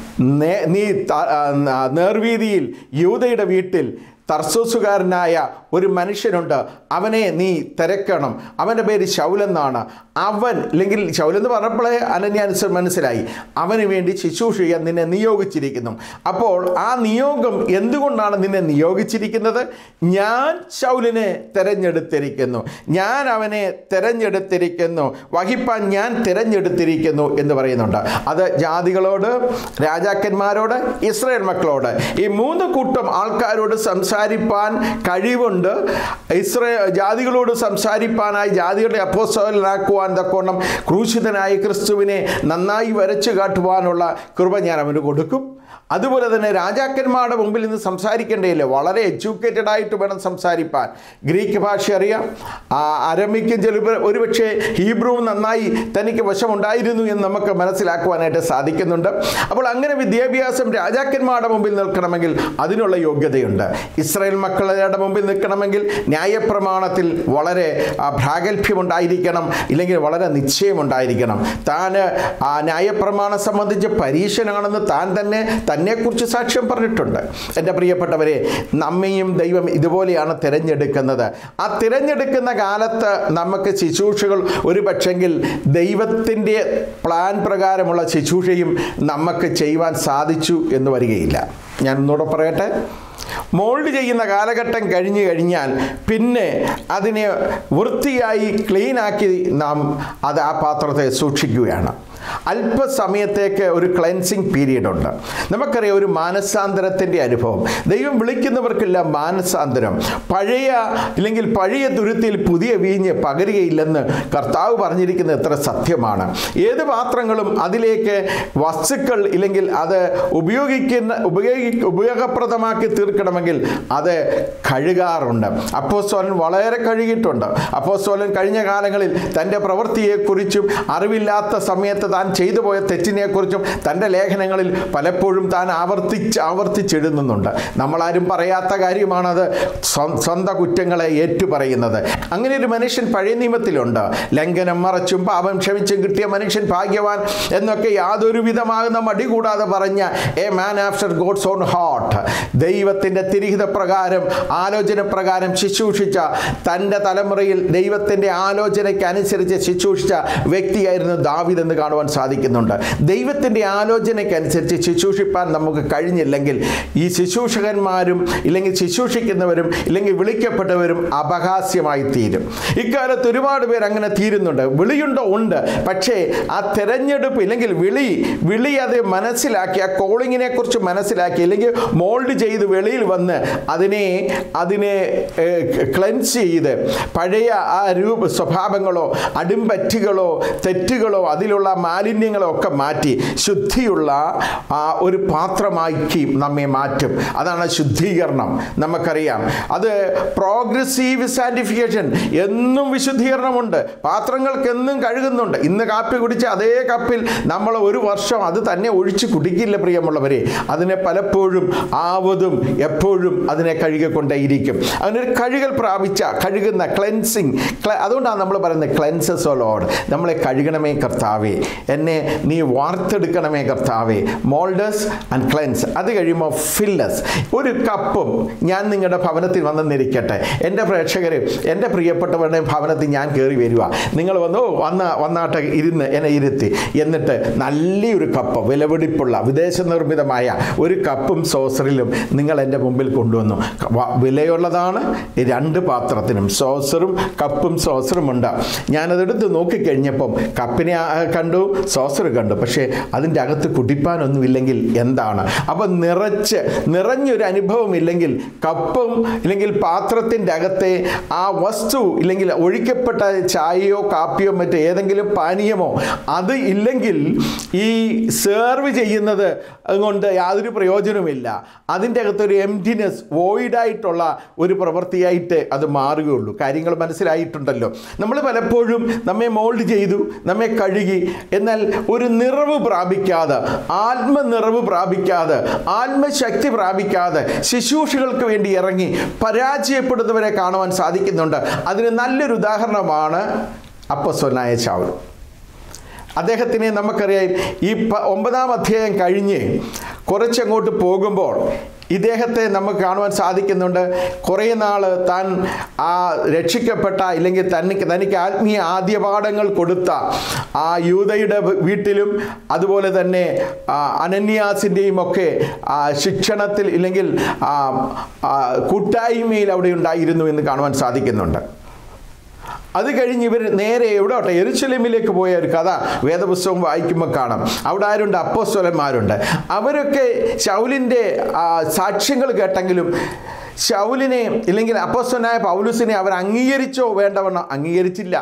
നേ- നീ ത- ആ, നേർവീതിയിൽ യൂതയുടെ വീട്ടിൽ തർസോസുകാരനായ ഒരു മനുഷ്യനുണ്ട് അവനെ നീ തിരക്കണം അവൻ്റെ പേര് ശൗലെന്നാണ് അവൻ അല്ലെങ്കിൽ ശൗലെന്ന് പറഞ്ഞപ്പോഴേ അനന്യാനുസർ മനസ്സിലായി അവന് വേണ്ടി ശുശ്രൂഷ ചെയ്യാൻ നിന്നെ നിയോഗിച്ചിരിക്കുന്നു അപ്പോൾ ആ നിയോഗം എന്തുകൊണ്ടാണ് നിന്നെ നിയോഗിച്ചിരിക്കുന്നത് ഞാൻ ശൗലിനെ തിരഞ്ഞെടുത്തിരിക്കുന്നു ഞാൻ അവനെ തിരഞ്ഞെടുത്തിരിക്കുന്നു വഹിപ്പാൻ ഞാൻ തിരഞ്ഞെടുത്തിരിക്കുന്നു എന്ന് പറയുന്നുണ്ട് അത് ജാതികളോട് രാജാക്കന്മാരോട് ഇസ്രായേൽ മക്കളോട് ഈ മൂന്ന് കൂട്ടം ആൾക്കാരോട് സംസാരിപ്പാൻ കഴിവുണ്ട് ഇസ്രേ ജാതികളോട് സംസാരിപ്പാനായി ജാതികളുടെ അപ്പോസ്തലനാക്കുവാൻ തക്കോണം ക്രൂശിതനായ ക്രിസ്തുവിനെ നന്നായി വരച്ചു കാട്ടുവാനുള്ള കൃപ ഞാൻ അവന് കൊടുക്കും അതുപോലെ തന്നെ രാജാക്കന്മാരുടെ മുമ്പിൽ നിന്ന് സംസാരിക്കേണ്ടതില്ല വളരെ എഡ്യൂക്കേറ്റഡ് ആയിട്ട് വേണം സംസാരിപ്പാൻ ഗ്രീക്ക് ഭാഷ അറിയാം ആ, അരമിക്കും ചിലപ്പോൾ ഒരുപക്ഷെ ഹീബ്രുവും നന്നായി തനിക്ക് വശമുണ്ടായിരുന്നു എന്ന് നമുക്ക് മനസ്സിലാക്കുവാനായിട്ട് സാധിക്കുന്നുണ്ട് അപ്പോൾ അങ്ങനെ വിദ്യാഭ്യാസം രാജാക്കന്മാരുടെ മുമ്പിൽ നിൽക്കണമെങ്കിൽ അതിനുള്ള യോഗ്യതയുണ്ട് ഇസ്രായേൽ മക്കളുടെ മുമ്പിൽ നിൽക്കണമെങ്കിൽ ന്യായപ്രമാണത്തിൽ വളരെ ആ, പ്രാഗൽഭ്യമുണ്ടായിരിക്കണം ഇല്ലെങ്കിൽ വളരെ നിശ്ചയമുണ്ടായിരിക്കണം താൻ ആ ന്യായപ്രമാണം സംബന്ധിച്ച് പരീക്ഷനാണെന്ന് താൻ തന്നെ തന്നെക്കുറിച്ച് സാക്ഷ്യം പറഞ്ഞിട്ടുണ്ട് എൻ്റെ പ്രിയപ്പെട്ടവരെ നമ്മയും ദൈവം ഇതുപോലെയാണ് തിരഞ്ഞെടുക്കുന്നത് ആ തിരഞ്ഞെടുക്കുന്ന കാലത്ത് നമുക്ക് ശുശ്രൂഷകൾ ഒരു പക്ഷെങ്കിൽ ദൈവത്തിൻ്റെ പ്ലാൻ പ്രകാരമുള്ള ശുശ്രൂഷയും നമുക്ക് ചെയ്യുവാൻ സാധിച്ചു എന്ന് വരികയില്ല ഞാൻ ഒന്നുകൂടെ പറയട്ടെ മോൾഡ് ചെയ്യുന്ന കാലഘട്ടം കഴിഞ്ഞു കഴിഞ്ഞാൽ പിന്നെ അതിനെ വൃത്തിയായി ക്ലീനാക്കി നാം അത് ആ പാത്രത്തെ സൂക്ഷിക്കുകയാണ് അല്പസമയത്തേക്ക് ഒരു ക്ലെൻസിങ് പീരീഡ് ഉണ്ട് നമുക്കറിയാം ഒരു മാനസാന്തരത്തിൻ്റെ അനുഭവം ദൈവം വിളിക്കുന്നവർക്കെല്ലാം മാനസാന്തരം പഴയ ഇല്ലെങ്കിൽ പഴയ തുരുത്തിൽ പുതിയ വീഞ്ഞ് പകരുകയില്ലെന്ന് കർത്താവ് പറഞ്ഞിരിക്കുന്നത് എത്ര സത്യമാണ് ഏത് പാത്രങ്ങളും അതിലേക്ക് വസ്തുക്കൾ ഇല്ലെങ്കിൽ അത് ഉപയോഗിക്കുന്ന ഉപയോഗി ഉപയോഗപ്രദമാക്കി തീർക്കണമെങ്കിൽ അത് കഴുകാറുണ്ട് അപ്പോസ്തോലൻ വളരെ കഴുകിയിട്ടുണ്ട് അപ്പോസ്തോലൻ കഴിഞ്ഞ കാലങ്ങളിൽ തൻ്റെ പ്രവൃത്തിയെക്കുറിച്ചും അറിവില്ലാത്ത സമയത്ത് താൻ ചെയ്തു പോയ തെറ്റിനെക്കുറിച്ചും തൻ്റെ ലേഖനങ്ങളിൽ പലപ്പോഴും താൻ ആവർത്തിച്ച് ആവർത്തിച്ചെഴുതുന്നുണ്ട് നമ്മളാരും പറയാത്ത കാര്യമാണത് സ്വ- സ്വന്തം കുറ്റങ്ങളെ ഏറ്റുപറയുന്നത് അങ്ങനെ ഒരു മനുഷ്യൻ പഴയ നിയമത്തിലുണ്ട് ലംഘനം മറച്ചും പാപം ക്ഷമിച്ചും കിട്ടിയ മനുഷ്യൻ ഭാഗ്യവാൻ എന്നൊക്കെ യാതൊരു വിധമാകുന്ന മടി കൂടാതെ പറഞ്ഞ a man after God's own heart ദൈവത്തിൻ്റെ തിരിഹിത പ്രകാരം ആലോചന പ്രകാരം ശുശ്രൂഷിച്ച തൻ്റെ തലമുറയിൽ ദൈവത്തിൻ്റെ ആലോചനയ്ക്ക് അനുസരിച്ച് ശുശ്രൂഷിച്ച വ്യക്തിയായിരുന്നു ദാവിദ് എന്ന് കാണുവാൻ കാണുവാൻ സാധിക്കുന്നുണ്ട് ദൈവത്തിൻ്റെ ആലോചനയ്ക്കനുസരിച്ച് ശുശ്രൂഷിപ്പാൻ നമുക്ക് കഴിഞ്ഞില്ലെങ്കിൽ ഈ ശുശ്രൂഷകന്മാരും ഇല്ലെങ്കിൽ ശുശ്രൂഷിക്കുന്നവരും ഇല്ലെങ്കിൽ വിളിക്കപ്പെട്ടവരും അപഹാസ്യമായി തീരും ഇക്കാലത്ത് ഒരുപാട് പേർ അങ്ങനെ തീരുന്നുണ്ട് വിളിയുണ്ടോ ഉണ്ട് പക്ഷേ ആ തെരഞ്ഞെടുപ്പ് ഇല്ലെങ്കിൽ വിളി വിളി അത് മനസ്സിലാക്കി ആ കോളിങ്ങിനെ കുറിച്ച് മനസ്സിലാക്കി അല്ലെങ്കിൽ മോൾഡ് ചെയ്ത് വെളിയിൽ വന്ന് അതിനെ അതിനെ ക്ലെൻസ് ചെയ്ത് പഴയ ആ രൂപ സ്വഭാവങ്ങളോ അടുമ്പറ്റുകളോ തെറ്റുകളോ അതിലുള്ള മാലിന്യങ്ങളോ ഒക്കെ മാറ്റി ശുദ്ധിയുള്ള ആ ഒരു പാത്രമാക്കി നമ്മെ മാറ്റും അതാണ് ശുദ്ധീകരണം നമുക്കറിയാം അത് പ്രോഗ്രസീവ് സാൻറ്റിഫിക്കേഷൻ എന്നും വിശുദ്ധീകരണമുണ്ട് പാത്രങ്ങൾക്ക് എന്നും കഴുകുന്നുണ്ട് ഇന്ന് കാപ്പി കുടിച്ച അതേ കപ്പിൽ നമ്മൾ ഒരു വർഷം അത് തന്നെ ഒഴിച്ച് കുടിക്കില്ല പ്രിയമുള്ളവരെ അതിനെ പലപ്പോഴും ആവതും എപ്പോഴും അതിനെ കഴുകിക്കൊണ്ടേയിരിക്കും അതിനൊരു കഴുകൽ പ്രാപിച്ച കഴുകുന്ന ക്ലെൻസിങ് അതുകൊണ്ടാണ് നമ്മൾ പറയുന്നത് ക്ലെൻസസ് ഓ ലോഡ് നമ്മളെ കഴുകണമേ കർത്താവേ എന്നെ നീ വാർത്തെടുക്കണമേ കർത്താവേ മോൾഡസ് ആൻഡ് ക്ലെൻസ് അത് കഴിയുമ്പോൾ ഫില്ലസ് ഒരു കപ്പും ഞാൻ നിങ്ങളുടെ ഭവനത്തിൽ വന്നെന്നിരിക്കട്ടെ എൻ്റെ പ്രേക്ഷകർ എൻ്റെ പ്രിയപ്പെട്ടവരുടെ ഭവനത്തിൽ ഞാൻ കയറി വരിക നിങ്ങൾ വന്നു വന്ന വന്നാട്ടെ ഇരുന്ന് എന്നെ ഇരുത്തി എന്നിട്ട് നല്ലൊരു കപ്പ് വിലപിടിപ്പുള്ള വിദേശ നിർമ്മിതമായ ഒരു കപ്പും സോസറിലും നിങ്ങൾ എൻ്റെ മുമ്പിൽ കൊണ്ടുവന്നു വ- വിലയുള്ളതാണ് ഈ രണ്ട് പാത്രത്തിനും സോസറും കപ്പും സോസറും ഉണ്ട് ഞാനതെടുത്ത് നോക്കിക്കഴിഞ്ഞപ്പം കപ്പിനെ ആ, കണ്ടു സോസർ കണ്ടു പക്ഷേ അതിൻ്റെ അകത്ത് കുടിപ്പാനൊന്നുമില്ലെങ്കിൽ എന്താണ് അപ്പം നിറച്ച് നിറഞ്ഞൊരു അനുഭവം ഇല്ലെങ്കിൽ കപ്പും ഇല്ലെങ്കിൽ പാത്രത്തിൻ്റെ അകത്തെ ആ വസ്തു ഇല്ലെങ്കിൽ ഒഴിക്കപ്പെട്ട ചായയോ കാപ്പിയോ മറ്റോ ഏതെങ്കിലും പാനീയമോ അത് ഇല്ലെങ്കിൽ ഈ സെർവ് ചെയ്യുന്നത് കൊണ്ട് യാതൊരു പ്രയോജനവുമില്ല അതിൻ്റെ അകത്തൊരു എംറ്റിനെസ് വോയിഡായിട്ടുള്ള ഒരു പ്രവൃത്തിയായിട്ട് അത് മാറുകയുള്ളൂ കാര്യങ്ങൾ മനസ്സിലായിട്ടുണ്ടല്ലോ നമ്മൾ പലപ്പോഴും നമ്മെ മോൾഡ് ചെയ്തു നമ്മെ കഴുകി എന്നാൽ ഒരു നിറവ് പ്രാപിക്കാതെ ആത്മനിറവ് പ്രാപിക്കാതെ ആത്മശക്തി പ്രാപിക്കാതെ ശുശ്രൂഷകൾക്ക് വേണ്ടി ഇറങ്ങി പരാജയപ്പെടുന്നവരെ കാണുവാൻ സാധിക്കുന്നുണ്ട് അതിന് നല്ലൊരു ഉദാഹരണമാണ് അപ്പസ്വനായ ചാവൽ അദ്ദേഹത്തിനെ നമുക്കറിയാം ഈ പ ഒമ്പതാം അധ്യായം കഴിഞ്ഞ് കുറച്ചങ്ങോട്ട് പോകുമ്പോൾ ഇദ്ദേഹത്തെ നമുക്ക് കാണുവാൻ സാധിക്കുന്നുണ്ട് കുറേ നാൾ താൻ ആ രക്ഷിക്കപ്പെട്ട ഇല്ലെങ്കിൽ തനിക്ക് തനിക്ക് ആത്മീയ ആദ്യപാഠങ്ങൾ കൊടുത്ത ആ യൂതയുടെ വീട്ടിലും അതുപോലെ തന്നെ ആ, അനന്യാസിൻ്റെയും ഒക്കെ ആ, ശിക്ഷണത്തിൽ ഇല്ലെങ്കിൽ ആ, ആ, കൂട്ടായ്മയിൽ അവിടെ ഉണ്ടായിരുന്നു എന്ന് കാണുവാൻ സാധിക്കുന്നുണ്ട് അത് കഴിഞ്ഞ് ഇവർ നേരെ എവിടോട്ടെ എരുശലേമിലേക്ക് പോയ ഒരു കഥ വേദപുസ്തകം വായിക്കുമ്പോൾ കാണാം അവിടെ ആരുണ്ട് അപ്പോസ്വലന്മാരുണ്ട് അവരൊക്കെ ശൗലിൻ്റെ സാക്ഷ്യങ്ങൾ കേട്ടെങ്കിലും ശൗലിനെ ഇല്ലെങ്കിൽ അപ്പോസ്വനായ പൗലുസിനെ അവർ അംഗീകരിച്ചോ വേണ്ടവണ്ണം അംഗീകരിച്ചില്ല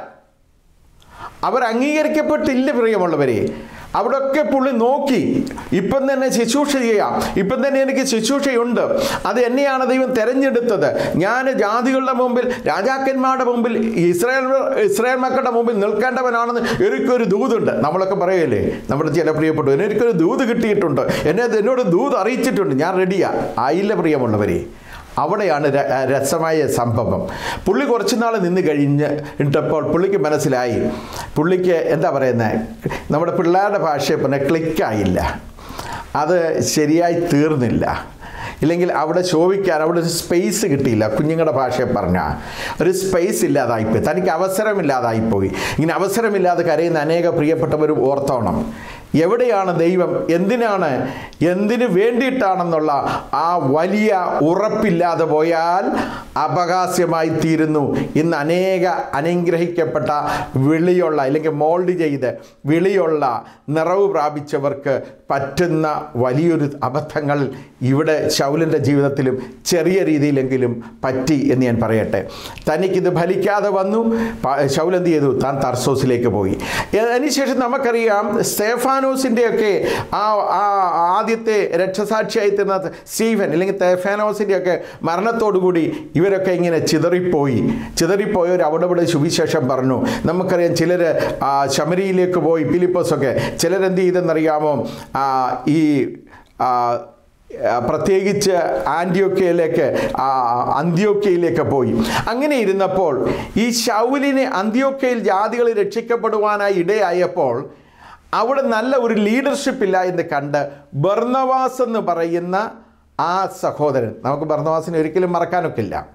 അവർ അംഗീകരിക്കപ്പെട്ടില്ല പ്രിയമുള്ളവരെ അവിടെയൊക്കെ പുള്ളി നോക്കി ഇപ്പം തന്നെ ശുശ്രൂഷ ചെയ്യാം ഇപ്പം തന്നെ എനിക്ക് ശുശ്രൂഷയുണ്ട് അത് എന്നെയാണ് ദൈവം തിരഞ്ഞെടുത്തത് ഞാൻ ജാതികളുടെ മുമ്പിൽ രാജാക്കന്മാരുടെ മുമ്പിൽ ഇസ്രായേൽ ഇസ്രായേൽ മക്കളുടെ മുമ്പിൽ നിൽക്കേണ്ടവനാണെന്ന് എനിക്കൊരു ദൂതുണ്ട് നമ്മളൊക്കെ പറയല്ലേ നമ്മുടെ ചില പ്രിയപ്പെട്ടു എനിക്കൊരു ദൂത് കിട്ടിയിട്ടുണ്ട് എന്നെ എന്നോട് ദൂത് അറിയിച്ചിട്ടുണ്ട് ഞാൻ റെഡിയാ ആയില്ല പ്രിയമുള്ളവരെ അവിടെയാണ് ര- രസമായ സംഭവം പുള്ളി കുറച്ച് നാൾ നിന്ന് കഴിഞ്ഞ് ഇട്ടപ്പോൾ പുള്ളിക്ക് മനസ്സിലായി പുള്ളിക്ക് എന്താ പറയുന്നത് നമ്മുടെ പിള്ളേരുടെ ഭാഷയെ പറഞ്ഞാൽ ക്ലിക്കായില്ല അത് ശരിയായി തീർന്നില്ല ഇല്ലെങ്കിൽ അവിടെ ശോഭിക്കാൻ അവിടെ ഒരു സ്പേസ് കിട്ടിയില്ല കുഞ്ഞുങ്ങളുടെ ഭാഷയെ പറഞ്ഞാൽ ഒരു സ്പേസ് ഇല്ലാതായിപ്പോയി തനിക്ക് അവസരമില്ലാതായിപ്പോയി ഇങ്ങനെ അവസരമില്ലാതെ കരയുന്ന അനേക പ്രിയപ്പെട്ടവരും ഓർത്തോണം എവിടെയാണ് ദൈവം എന്തിനാണ് എന്തിനു വേണ്ടിയിട്ടാണെന്നുള്ള ആ വലിയ ഉറപ്പില്ലാതെ പോയാൽ അപകാസ്യമായി തീരുന്നു ഇന്ന് അനേക അനുഗ്രഹിക്കപ്പെട്ട വിളിയുള്ള അല്ലെങ്കിൽ മോൾഡ് ചെയ്ത് വിളിയുള്ള നിറവ് പ്രാപിച്ചവർക്ക് പറ്റുന്ന വലിയൊരു അബദ്ധങ്ങൾ ഇവിടെ ശൗലിൻ്റെ ജീവിതത്തിലും ചെറിയ രീതിയിലെങ്കിലും പറ്റി എന്ന് ഞാൻ പറയട്ടെ തനിക്കിത് ഫലിക്കാതെ വന്നു പ- ശൗൽ എന്ത് ചെയ്തു താൻ തർസോസിലേക്ക് പോയി അതിനുശേഷം നമുക്കറിയാം സ്തേഫാനോസിൻ്റെയൊക്കെ ആ ആ ആദ്യത്തെ രക്ഷസാക്ഷിയായി തീർന്ന സ്റ്റീഫൻ അല്ലെങ്കിൽ തെഫാനോസിൻ്റെയൊക്കെ മരണത്തോടുകൂടി ഇവരൊക്കെ ഇങ്ങനെ ചിതറിപ്പോയി ചിതറിപ്പോയവർ അവിടെ ഇവിടെ സുവിശേഷം പറഞ്ഞു നമുക്കറിയാം ചിലർ ശമരിയിലേക്ക് പോയി ഫിലിപ്പോസൊക്കെ ചിലരെന്ത് ചെയ്തെന്നറിയാമോ ആ, ഈ ആ, ആ, പ്രത്യേകിച്ച് ആൻറ്റിയോക്കയിലേക്ക് ആ, അന്ത്യോക്കയിലേക്ക് പോയി അങ്ങനെ ഇരുന്നപ്പോൾ ഈ ശൗലിനെ അന്ത്യോക്കയിൽ ജാതികൾ രക്ഷിക്കപ്പെടുവാനായി ഇടയായപ്പോൾ അവിടെ നല്ല ഒരു ലീഡർഷിപ്പ് ഇല്ല എന്ന് കണ്ട് ബർണവാസ് എന്ന് പറയുന്ന ആ സഹോദരൻ നമുക്ക് ബർണവാസിനെ ഒരിക്കലും മറക്കാനൊക്കില്ല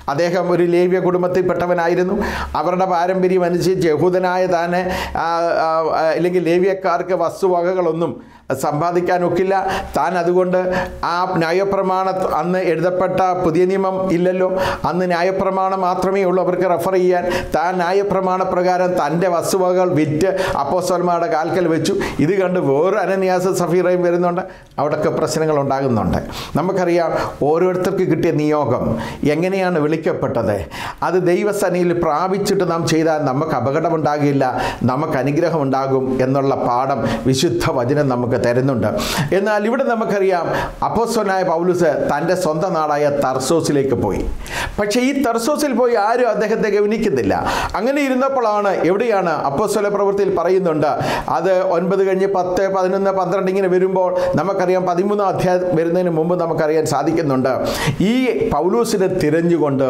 അദ്ദേഹം ഒരു ലേവ്യ കുടുംബത്തിൽപ്പെട്ടവനായിരുന്നു അവരുടെ പാരമ്പര്യം അനുസരിച്ച് യഹൂദനായ താനെ ആ, ആ, ആ, അല്ലെങ്കിൽ ലേവ്യക്കാർക്ക് വസ്തുവകകളൊന്നും സമ്പാദിക്കാനൊക്കില്ല താൻ അതുകൊണ്ട് ആ ന്യായപ്രമാണ അന്ന് എഴുതപ്പെട്ട പുതിയ നിയമം ഇല്ലല്ലോ അന്ന് ന്യായപ്രമാണം മാത്രമേ ഉള്ളൂ അവർക്ക് റെഫർ ചെയ്യാൻ താൻ ന്യായപ്രമാണ പ്രകാരം തൻ്റെ വസ്തുവകകൾ വിറ്റ് അപ്പോസ്വൽമാരുടെ കാൽക്കൽ വെച്ചു ഇത് കണ്ട് വേറെ അനന്യാസ സഫീറയും വരുന്നുണ്ട് അവിടെയൊക്കെ പ്രശ്നങ്ങൾ ഉണ്ടാകുന്നുണ്ട് നമുക്കറിയാം ഓരോരുത്തർക്ക് കിട്ടിയ നിയോഗം എങ്ങനെയാണ് വിളിക്കപ്പെട്ടത് അത് ദൈവസനയിൽ പ്രാപിച്ചിട്ട് നാം ചെയ്താൽ നമുക്ക് അപകടമുണ്ടാകില്ല നമുക്ക് അനുഗ്രഹം ഉണ്ടാകും എന്നുള്ള പാഠം വിശുദ്ധ വചനം നമുക്ക് തരുന്നുണ്ട് എന്നാൽ ഇവിടെ നമുക്കറിയാം അപ്പോസ്വനായ പൗലുസ് തൻ്റെ സ്വന്തം നാടായ തർസോസിലേക്ക് പോയി പക്ഷേ ഈ തർസോസിൽ പോയി ആരും അദ്ദേഹത്തെ ഗവനിക്കുന്നില്ല അങ്ങനെ ഇരുന്നപ്പോഴാണ് എവിടെയാണ് അപ്പോസ്വല പ്രവൃത്തിയിൽ പറയുന്നുണ്ട് അത് ഒൻപത് കഴിഞ്ഞ് പത്ത് പതിനൊന്ന് പന്ത്രണ്ട് ഇങ്ങനെ വരുമ്പോൾ നമുക്കറിയാം പതിമൂന്നാം അധ്യായം വരുന്നതിന് മുമ്പ് നമുക്കറിയാൻ സാധിക്കുന്നുണ്ട് ഈ പൗലൂസിനെ തിരഞ്ഞുകൊണ്ട്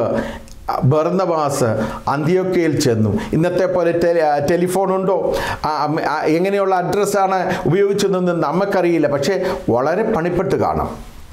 ബർന്നബാസ് അന്ത്യോക്കയിൽ ചെന്നു ഇന്നത്തെ പോലെ ടെ ടെലിഫോൺ ഉണ്ടോ ആ, ആ, എങ്ങനെയുള്ള അഡ്രസ്സാണ് ഉപയോഗിച്ചതെന്ന് നമുക്കറിയില്ല പക്ഷേ വളരെ പണിപ്പെട്ട് കാണാം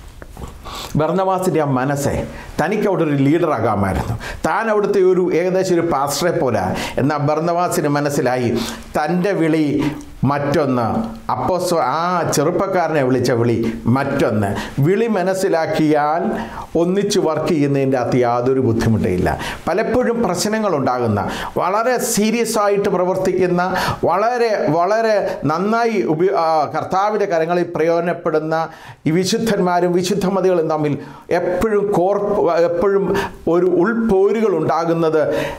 ബർന്നവാസിൻ്റെ ആ മനസ്സെ തനിക്ക് അവിടെ ഒരു ലീഡറാകാമായിരുന്നു താൻ അവിടുത്തെ ഒരു ഏകദേശം ഒരു പാസ്റ്ററെ പോലെ എന്നാൽ ബർന്നവാസിന് മനസ്സിലായി തൻ്റെ വിളി മറ്റൊന്ന് അപ്പോസ്തോ ആ ചെറുപ്പക്കാരനെ വിളിച്ച വിളി മറ്റൊന്ന് വിളി മനസ്സിലാക്കിയാൽ ഒന്നിച്ച് വർക്ക് ചെയ്യുന്നതിൻ്റെ അകത്ത് യാതൊരു ബുദ്ധിമുട്ടില്ല പലപ്പോഴും പ്രശ്നങ്ങൾ ഉണ്ടാകുന്ന വളരെ സീരിയസ് ആയിട്ട് പ്രവർത്തിക്കുന്ന വളരെ വളരെ നന്നായി ഉപയോ ആ, കർത്താവിൻ്റെ കരങ്ങളിൽ പ്രയോജനപ്പെടുന്ന ഈ വിശുദ്ധന്മാരും വിശുദ്ധമതികളും തമ്മിൽ എപ്പോഴും കോർ എപ്പോഴും ഒരു ഉൾപോരുകൾ ഉണ്ടാകുന്നത്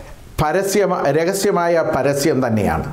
പരസ്യ രഹസ്യമായ പരസ്യം തന്നെയാണ്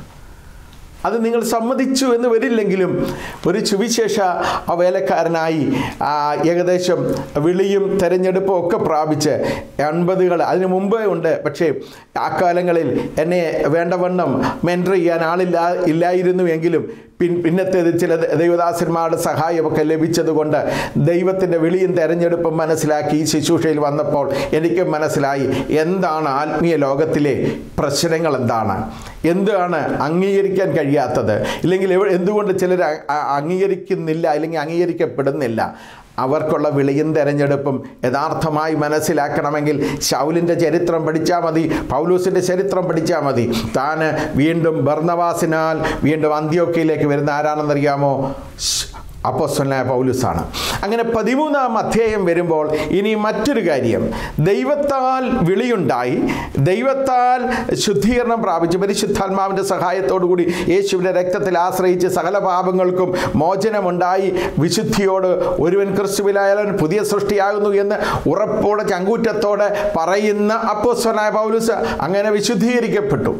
അത് നിങ്ങൾ സമ്മതിച്ചു എന്ന് വരില്ലെങ്കിലും ഒരു സുവിശേഷ ആ വേലക്കാരനായി ആ, ഏകദേശം വിളിയും തെരഞ്ഞെടുപ്പും ഒക്കെ പ്രാപിച്ച് എൺപതുകൾ അതിന് മുമ്പേ ഉണ്ട് പക്ഷേ ആ കാലങ്ങളിൽ എന്നെ വേണ്ടവണ്ണം മെൻറ്റർ ചെയ്യാൻ ആളില്ല ഇല്ലായിരുന്നു എങ്കിലും പിൻ പിന്നത്തേത് ചില ദൈവദാസന്മാരുടെ സഹായമൊക്കെ ലഭിച്ചതുകൊണ്ട് ദൈവത്തിൻ്റെ വിളിയും തെരഞ്ഞെടുപ്പും മനസ്സിലാക്കി ഈ ശുശ്രൂഷയിൽ വന്നപ്പോൾ എനിക്ക് മനസ്സിലായി എന്താണ് ആത്മീയ ലോകത്തിലെ പ്രശ്നങ്ങൾ എന്താണ് എന്താണ് അംഗീകരിക്കാൻ കഴിയാത്തത് ഇല്ലെങ്കിൽ എവ- എന്തുകൊണ്ട് ചിലർ അ- അ- അംഗീകരിക്കുന്നില്ല അല്ലെങ്കിൽ അംഗീകരിക്കപ്പെടുന്നില്ല അവർക്കുള്ള വിളിയും തെരഞ്ഞെടുപ്പും യഥാർത്ഥമായി മനസ്സിലാക്കണമെങ്കിൽ ശൗലിൻ്റെ ചരിത്രം പഠിച്ചാൽ മതി പൗലൂസിൻ്റെ ചരിത്രം പഠിച്ചാൽ മതി താൻ വീണ്ടും ബർണവാസിനാൽ വീണ്ടും അന്ത്യോക്കയിലേക്ക് വരുന്ന ആരാണെന്നറിയാമോ ശ്- അപ്പോസ്തലനായ പൗലുസാണ് അങ്ങനെ പതിമൂന്നാം അധ്യായം വരുമ്പോൾ ഇനി മറ്റൊരു കാര്യം ദൈവത്താൽ വിളിയുണ്ടായി ദൈവത്താൽ ശുദ്ധീകരണം പ്രാപിച്ച് പരിശുദ്ധാത്മാവിൻ്റെ സഹായത്തോടു കൂടി യേശുവിൻ്റെ രക്തത്തിൽ ആശ്രയിച്ച് സകല പാപങ്ങൾക്കും മോചനമുണ്ടായി വിശുദ്ധിയോട് ഒരുവൻ ക്രിസ്തുവിലായാലും പുതിയ സൃഷ്ടിയാകുന്നു എന്ന് ഉറപ്പോടെ ചങ്കൂറ്റത്തോടെ പറയുന്ന അപ്പോസ്തലനായ പൗലുസ് അങ്ങനെ വിശുദ്ധീകരിക്കപ്പെട്ടു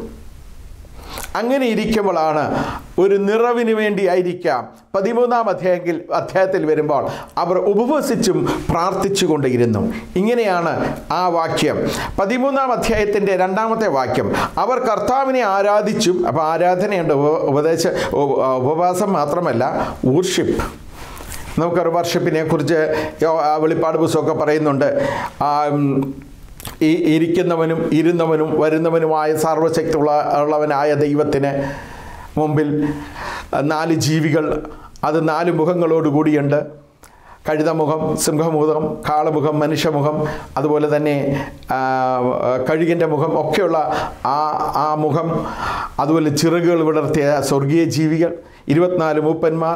അങ്ങനെ ഇരിക്കുമ്പോഴാണ് ഒരു നിറവിന് വേണ്ടിയായിരിക്കാം പതിമൂന്നാം അധ്യായത്തിൽ അധ്യായത്തിൽ വരുമ്പോൾ അവർ ഉപവസിച്ചും പ്രാർത്ഥിച്ചുകൊണ്ടിരുന്നു ഇങ്ങനെയാണ് ആ വാക്യം പതിമൂന്നാം അധ്യായത്തിൻ്റെ രണ്ടാമത്തെ വാക്യം അവർ കർത്താവിനെ ആരാധിച്ചും അപ്പോൾ ആരാധനയുണ്ട് ഉപ- ഉപദേശ ഉപ- ഉപവാസം മാത്രമല്ല ഊർഷിപ്പ് നമുക്കൊരു വർഷിപ്പിനെ കുറിച്ച് യോ- ആ വെളിപ്പാട് പുസ്തകമൊക്കെ പറയുന്നുണ്ട് ആ, ഉം, ഈ ഇരിക്കുന്നവനും ഇരുന്നവനും വരുന്നവനുമായ സർവശക്തി ഉള്ള ഉള്ളവനായ ദൈവത്തിന് മുമ്പിൽ നാല് ജീവികൾ അത് നാല് മുഖങ്ങളോട് കൂടിയുണ്ട് കഴുതമുഖം സിംഹമുഖം കാളമുഖം മനുഷ്യമുഖം അതുപോലെ തന്നെ ആ, കഴുകിൻ്റെ മുഖം ഒക്കെയുള്ള ആ ആ മുഖം അതുപോലെ ചിറകുകൾ വിടർത്തിയ സ്വർഗീയ ജീവികൾ ഇരുപത്തിനാല് മൂപ്പന്മാർ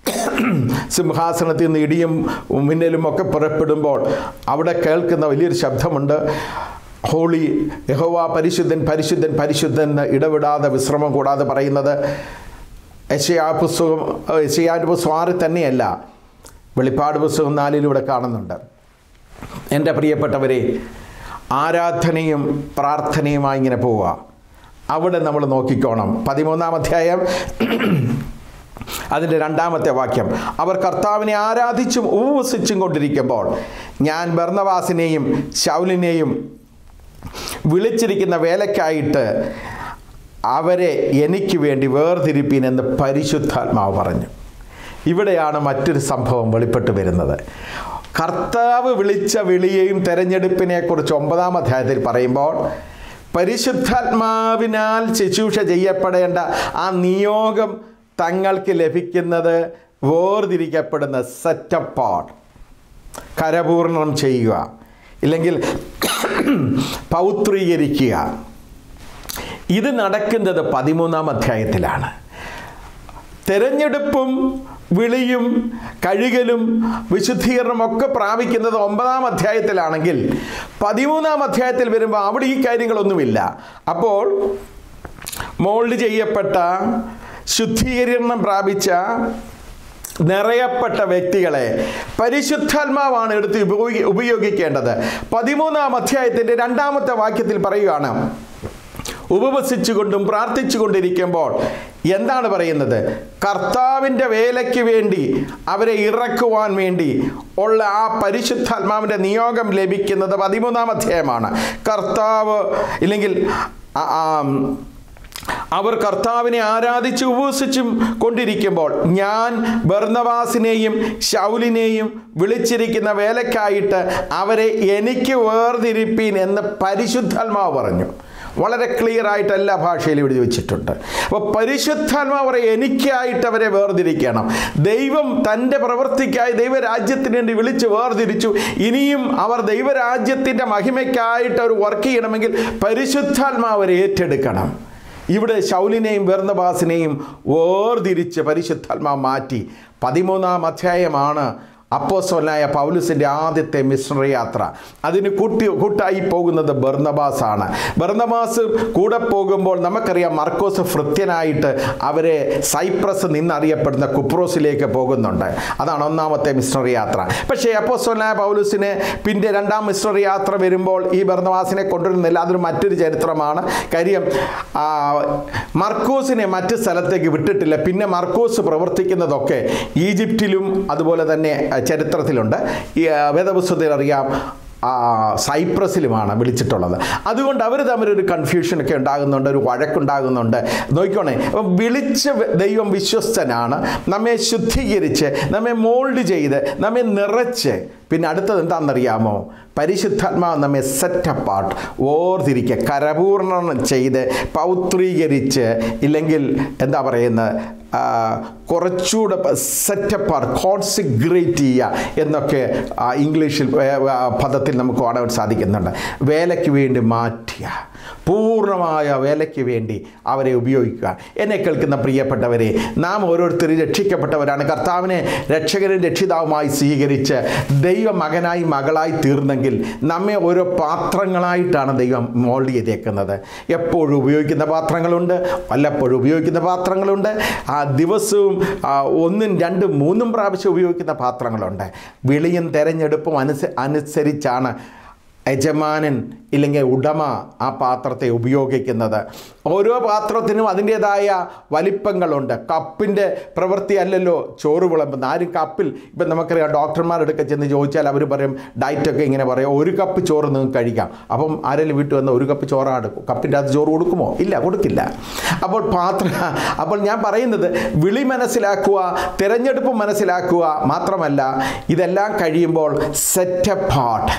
സിംഹാസനത്തിൽ നിന്ന് ഇടിയും മിന്നലും ഒക്കെ പുറപ്പെടുമ്പോൾ അവിടെ കേൾക്കുന്ന വലിയൊരു ശബ്ദമുണ്ട് ഹോളി യഹോവ പരിശുദ്ധൻ പരിശുദ്ധൻ പരിശുദ്ധൻ എന്ന് ഇടവിടാതെ വിശ്രമം കൂടാതെ പറയുന്നത് യശയാ പുസ്തകം യശയാൻ്റെ പുസ്തകം ആറിൽ തന്നെയല്ല വെളിപ്പാട് പുസ്തകം നാലിലൂടെ കാണുന്നുണ്ട് എൻ്റെ പ്രിയപ്പെട്ടവരെ ആരാധനയും പ്രാർത്ഥനയുമായി ഇങ്ങനെ പോവുക അവിടെ നമ്മൾ നോക്കിക്കോണം പതിമൂന്നാം അധ്യായം അതിൻ്റെ രണ്ടാമത്തെ വാക്യം അവർ കർത്താവിനെ ആരാധിച്ചും ഉപവസിച്ചും കൊണ്ടിരിക്കുമ്പോൾ ഞാൻ ബർണവാസിനെയും ശൗലിനെയും വിളിച്ചിരിക്കുന്ന വേലയ്ക്കായിട്ട് അവരെ എനിക്ക് വേണ്ടി വേർതിരിപ്പീൻ എന്ന് പരിശുദ്ധാത്മാവ് പറഞ്ഞു ഇവിടെയാണ് മറ്റൊരു സംഭവം വെളിപ്പെട്ട് വരുന്നത് കർത്താവ് വിളിച്ച വിളിയെയും തെരഞ്ഞെടുപ്പിനെക്കുറിച്ച് ഒമ്പതാം അധ്യായത്തിൽ പറയുമ്പോൾ പരിശുദ്ധാത്മാവിനാൽ ശുശ്രൂഷ ചെയ്യപ്പെടേണ്ട ആ നിയോഗം തങ്ങൾക്ക് ലഭിക്കുന്നത് വേർതിരിക്കപ്പെടുന്ന സെറ്റപ്പാട് കരപൂർണം ചെയ്യുക ഇല്ലെങ്കിൽ പൗത്രീകരിക്കുക ഇത് നടക്കുന്നത് പതിമൂന്നാം അധ്യായത്തിലാണ് തെരഞ്ഞെടുപ്പും വിളിയും കഴുകലും വിശുദ്ധീകരണവും ഒക്കെ പ്രാപിക്കുന്നത് ഒമ്പതാം അധ്യായത്തിലാണെങ്കിൽ പതിമൂന്നാം അധ്യായത്തിൽ വരുമ്പോൾ അവിടെ ഈ കാര്യങ്ങളൊന്നുമില്ല അപ്പോൾ മോൾഡ് ചെയ്യപ്പെട്ട ശുദ്ധീകരണം പ്രാപിച്ച നിറയപ്പെട്ട വ്യക്തികളെ പരിശുദ്ധാത്മാവാണ് എടുത്ത് ഉപയോഗി ഉപയോഗിക്കേണ്ടത് പതിമൂന്നാം അധ്യായത്തിൻ്റെ രണ്ടാമത്തെ വാക്യത്തിൽ പറയുകയാണ് ഉപവസിച്ചുകൊണ്ടും പ്രാർത്ഥിച്ചുകൊണ്ടിരിക്കുമ്പോൾ എന്താണ് പറയുന്നത് കർത്താവിൻ്റെ വേലയ്ക്ക് വേണ്ടി അവരെ ഇറക്കുവാൻ വേണ്ടി ഉള്ള ആ പരിശുദ്ധാത്മാവിൻ്റെ നിയോഗം ലഭിക്കുന്നത് പതിമൂന്നാം അധ്യായമാണ് കർത്താവ് ഇല്ലെങ്കിൽ ആ- ആ അവർ കർത്താവിനെ ആരാധിച്ച് ഉപവസിച്ചും കൊണ്ടിരിക്കുമ്പോൾ ഞാൻ ബർന്നവാസിനെയും ശൗലിനെയും വിളിച്ചിരിക്കുന്ന വേലക്കായിട്ട് അവരെ എനിക്ക് വേർതിരിപ്പീൻ എന്ന് പരിശുദ്ധാത്മാവ് പറഞ്ഞു വളരെ ക്ലിയർ ആയിട്ട് എല്ലാ ഭാഷയിലും എഴുതി വെച്ചിട്ടുണ്ട് അപ്പോൾ പരിശുദ്ധാത്മാവ് പറയും എനിക്കായിട്ട് അവരെ വേർതിരിക്കണം ദൈവം തൻ്റെ പ്രവൃത്തിക്കായി ദൈവരാജ്യത്തിന് വേണ്ടി വിളിച്ച് വേർതിരിച്ചു ഇനിയും അവർ ദൈവരാജ്യത്തിൻ്റെ മഹിമയ്ക്കായിട്ട് അവർ വർക്ക് ചെയ്യണമെങ്കിൽ പരിശുദ്ധാത്മാവ് അവരെ ഏറ്റെടുക്കണം ഇവിടെ ശൗലിനെയും ബർന്നബാസിനെയും വേർതിരിച്ച് പരിശുദ്ധാത്മാവ് മാറ്റി പതിമൂന്നാം അധ്യായമാണ് അപ്പോസ്വലായ പൗലുസിൻ്റെ ആദ്യത്തെ മിഷണറി യാത്ര അതിന് കൂട്ടി കൂട്ടായി പോകുന്നത് ബർന്നബാസാണ് ബർന്നബാസ് കൂടെ പോകുമ്പോൾ നമുക്കറിയാം മർക്കോസ് ഭൃത്യനായിട്ട് അവരെ സൈപ്രസ് നിന്നറിയപ്പെടുന്ന കുപ്രോസിലേക്ക് പോകുന്നുണ്ട് അതാണ് ഒന്നാമത്തെ മിഷണറി യാത്ര പക്ഷേ അപ്പോസ്വലായ പൗലുസിന് പിന്നെ രണ്ടാം മിഷണറി യാത്ര വരുമ്പോൾ ഈ ബർന്നബാസിനെ കൊണ്ടുവരുന്നില്ല അതൊരു മറ്റൊരു ചരിത്രമാണ് കാര്യം ആ, മർക്കോസിനെ മറ്റ് സ്ഥലത്തേക്ക് വിട്ടിട്ടില്ല പിന്നെ മർക്കോസ് പ്രവർത്തിക്കുന്നതൊക്കെ ഈജിപ്തിലും അതുപോലെ തന്നെ ആ, ചരിത്രത്തിലുണ്ട് ഈ ആ, വേദപുസ്തകത്തിൽ അറിയാം ആ, സൈപ്രസിലുമാണ് വിളിച്ചിട്ടുള്ളത് അതുകൊണ്ട് അവർ തമ്മിലൊരു കൺഫ്യൂഷനൊക്കെ ഉണ്ടാകുന്നുണ്ട് ഒരു വഴക്കുണ്ടാകുന്നുണ്ട് നോക്കിക്കോണേ അപ്പം വിളിച്ച വ- ദൈവം വിശ്വസ്തനാണ് നമ്മെ ശുദ്ധീകരിച്ച് നമ്മെ മോൾഡ് ചെയ്ത് നമ്മെ നിറച്ച് പിന്നെ അടുത്തത് എന്താണെന്നറിയാമോ പരിശുദ്ധാത്മാവ് നമ്മെ സെറ്റ് അപ്പാർട്ട് ഓർതിരിക്കുക കരപൂർണം ചെയ്ത് പൗത്രീകരിച്ച് ഇല്ലെങ്കിൽ എന്താ പറയുന്നത് ആ, കുറച്ചുകൂടെ സെറ്റപ്പാർട്ട് കോൺസിഗ്രേറ്റ് ചെയ്യുക എന്നൊക്കെ ആ, ഇംഗ്ലീഷിൽ ഏ, ആ, പദത്തിൽ നമുക്ക് കാണാൻ സാധിക്കുന്നുണ്ട് വേലയ്ക്ക് വേണ്ടി മാറ്റുക പൂർണ്ണമായ വേലയ്ക്ക് വേണ്ടി അവരെ ഉപയോഗിക്കുക എന്നെ കേൾക്കുന്ന പ്രിയപ്പെട്ടവരെ നാം ഓരോരുത്തരും രക്ഷിക്കപ്പെട്ടവരാണ് കർത്താവിനെ രക്ഷകരും രക്ഷിതാവുമായി സ്വീകരിച്ച് ദൈവമകനായി മകളായി തീർന്നെങ്കിൽ നമ്മെ ഓരോ പാത്രങ്ങളായിട്ടാണ് ദൈവം മോൾഡ് ചെയ്തേക്കുന്നത് എപ്പോഴും ഉപയോഗിക്കുന്ന പാത്രങ്ങളുണ്ട് വല്ലപ്പോഴും ഉപയോഗിക്കുന്ന പാത്രങ്ങളുണ്ട് ആ ദിവസവും ആ, ഒന്നും രണ്ടും മൂന്നും പ്രാവശ്യം ഉപയോഗിക്കുന്ന പാത്രങ്ങളുണ്ട് വിളിയും തെരഞ്ഞെടുപ്പും അനുസ അനുസരിച്ചാണ് യജമാനൻ ഇല്ലെങ്കിൽ ഉടമ ആ പാത്രത്തെ ഉപയോഗിക്കുന്നത് ഓരോ പാത്രത്തിനും അതിൻ്റേതായ വലിപ്പങ്ങളുണ്ട് കപ്പിൻ്റെ പ്രവൃത്തി അല്ലല്ലോ ചോറ് വിളമ്പുന്നത് ആരും കപ്പിൽ ഇപ്പം നമുക്കറിയാം ഡോക്ടർമാരെടുക്കെ ചെന്ന് ചോദിച്ചാൽ അവർ പറയും ഡയറ്റൊക്കെ ഇങ്ങനെ പറയും ഒരു കപ്പ് ചോറ് നിങ്ങൾക്ക് കഴിക്കാം അപ്പം ആരെങ്കിലും വീട്ടിൽ വന്ന് ഒരു കപ്പ് ചോറാണ് കപ്പിൻ്റെ അത് ചോറ് കൊടുക്കുമോ ഇല്ല കൊടുക്കില്ല അപ്പോൾ പാത്ര അപ്പോൾ ഞാൻ പറയുന്നത് വിളി മനസ്സിലാക്കുക തിരഞ്ഞെടുപ്പ് മനസ്സിലാക്കുക മാത്രമല്ല ഇതെല്ലാം കഴിയുമ്പോൾ സെറ്റപ്പ് ഹാർട്ട്